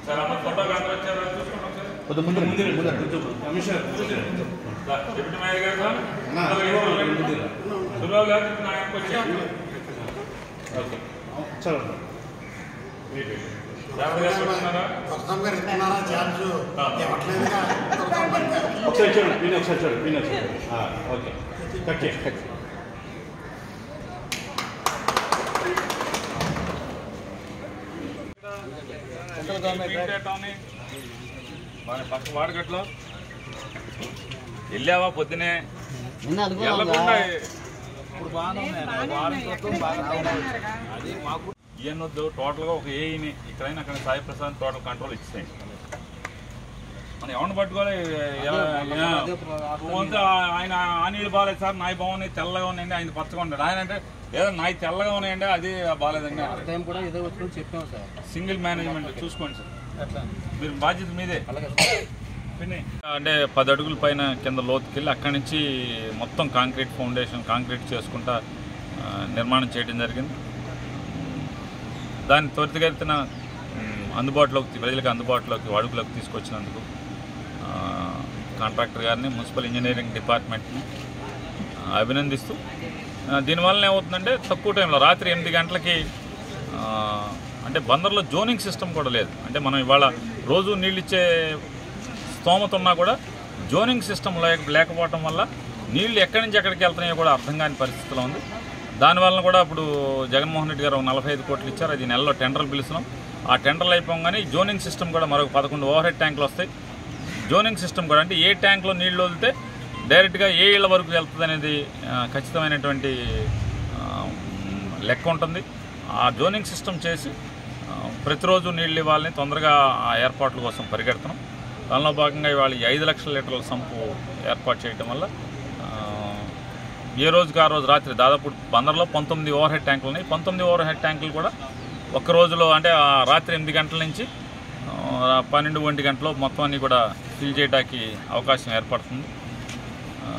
Sir అమ్మ ఫోటోకి అందరూ వచ్చారు చూసుకోండి ఒకసారి కొద్ది ముందు రండి, ముందు రండి. దా, డిప్యూటీ మేయర్ గారు సార్ అన్నా. సులువు గారు నా వెనక వచ్చారు ఓకే చలో ఎవరు గారు పెట్టుకున్నారా దుర్గమ్మ గారు ఇస్తున్నారా ఛాన్స్ ఇవ్వట్లేదుగా దుర్గమ్మ గారు. ఒకసారి చూడండి విని ఒకసారి చూడండి విని ఒకసారి ఆ, ఓకే కట్ చేయండి కట్ చేయండి. పీటేటోని, మన పక్క వాడగట్లో వెళ్ళావా పొద్దునే వెళ్ళకుండా ఇవన్నొద్దు టోటల్గా ఒక ఏఈని ఇక్కడైనా అక్కడ సాయి ప్రసాద్ టోటల్ కంట్రోల్ ఇచ్చేయండి మనం ఎవరిని పట్టుకోవాలి ఎలా- వంతు ఆయన ఆ నీళ్ళు బాగాలేదు సార్ నాయి బాగున్నాయి తెల్లగా ఉన్నాయండి ఆయన పచ్చగా ఉన్నాడు ఆయన అంటే ఏదో నాయి తెల్లగా ఉన్నాయండి అది బాగాలేదండి టైం కూడా ఇదే వచ్చి చెప్పాం సార్ సింగిల్ మేనేజ్మెంట్ చూసుకోండి సార్ మీరు బాధ్యత మీదే అలాగే పిన్ని. అంటే పది అడుగుల పైన కింద లోతుకెళ్ళి అక్కడి నుంచి మొత్తం కాంక్రీట్ ఫౌండేషన్ కాంక్రీట్ చేసుకుంటా ఆ, నిర్మాణం చేయడం జరిగింది దాన్ని త్వరితగతిన మ్, అందుబాటులోకి ప్రజలకు అందుబాటులోకి వాడుకలోకి తీసుకొచ్చినందుకు ఆ, కాంట్రాక్టర్ గారిని మున్సిపల్ ఇంజనీరింగ్ డిపార్ట్మెంట్ని ఆ, అభినందిస్తూ ఆ, దీనివల్ల ఏమవుతుందంటే తక్కువ టైంలో రాత్రి ఎనిమిది గంటలకి ఆ, అంటే బందర్లో జోనింగ్ సిస్టమ్ కూడా లేదు అంటే మనం ఇవాళ రోజు నీళ్ళు ఇచ్చే స్తోమత ఉన్నా కూడా జోనింగ్ సిస్టమ్ లేక లేకపోవటం వల్ల నీళ్లు ఎక్కడి నుంచి ఎక్కడికి వెళ్తున్నాయో కూడా అర్థం కాని పరిస్థితిలో ఉంది దానివల్ల కూడా ఇప్పుడు జగన్మోహన్ రెడ్డి గారు ఒక నలభై ఐదు కోట్లు ఇచ్చారు అది నెలలో టెండర్లు పిలుస్తున్నాం ఆ టెండర్లు అయిపోగానే ఈ జోనింగ్ సిస్టమ్ కూడా మరొక పదకొండు ఓవర్ హెడ్ ట్యాంకులు వస్తాయి జోనింగ్ సిస్టమ్ కూడా అంటే ఏ ట్యాంక్లో నీళ్లు వదిలితే డైరెక్ట్గా ఏ ఇళ్ల వరకు వెళ్తుంది అనేది ఆ, ఖచ్చితమైనటువంటి ఆ, మ్, లెక్క ఉంటుంది ఆ జోనింగ్ సిస్టమ్ చేసి ఆ, ప్రతిరోజు నీళ్ళు ఇవ్వాలని తొందరగా ఆ ఏర్పాట్ల కోసం పరిగెడుతున్నాం దానిలో భాగంగా ఇవాళ ఈ ఐదు లక్షల లీటర్ల సంపు ఏర్పాటు చేయడం వల్ల ఆ, ఏ రోజుకి ఆ రోజు రాత్రి దాదాపు బందర్లో పంతొమ్మిది ఓవర్ హెడ్ ట్యాంకులు ఉన్నాయి పంతొమ్మిది ఓవర్ హెడ్ ట్యాంకులు కూడా ఒక్క రోజులో అంటే ఆ రాత్రి ఎనిమిది గంటల నుంచి ఆ, పన్నెండు ఒంటి గంటలో మొత్తం అన్ని కూడా ఫిల్ చేయడానికి అవకాశం ఏర్పడుతుంది ఆ,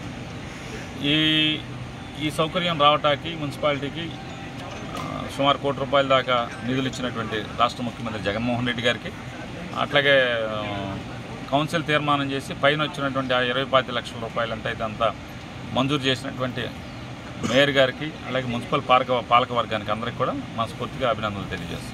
ఈ ఈ సౌకర్యం రావటానికి మున్సిపాలిటీకి ఆ, సుమారు కోటి రూపాయల దాకా నిధులు ఇచ్చినటువంటి రాష్ట్ర ముఖ్యమంత్రి జగన్మోహన్ రెడ్డి గారికి అట్లాగే ఆ, కౌన్సిల్ తీర్మానం చేసి పైన వచ్చినటువంటి ఆ ఇరవై పాతి లక్షల రూపాయలు ఎంత అయితే అంతా మంజూరు చేసినటువంటి మేయర్ గారికి అలాగే మున్సిపల్ పాలక పాలక వర్గానికి అందరికీ కూడా మనస్ఫూర్తిగా అభినందనలు తెలియజేస్తాం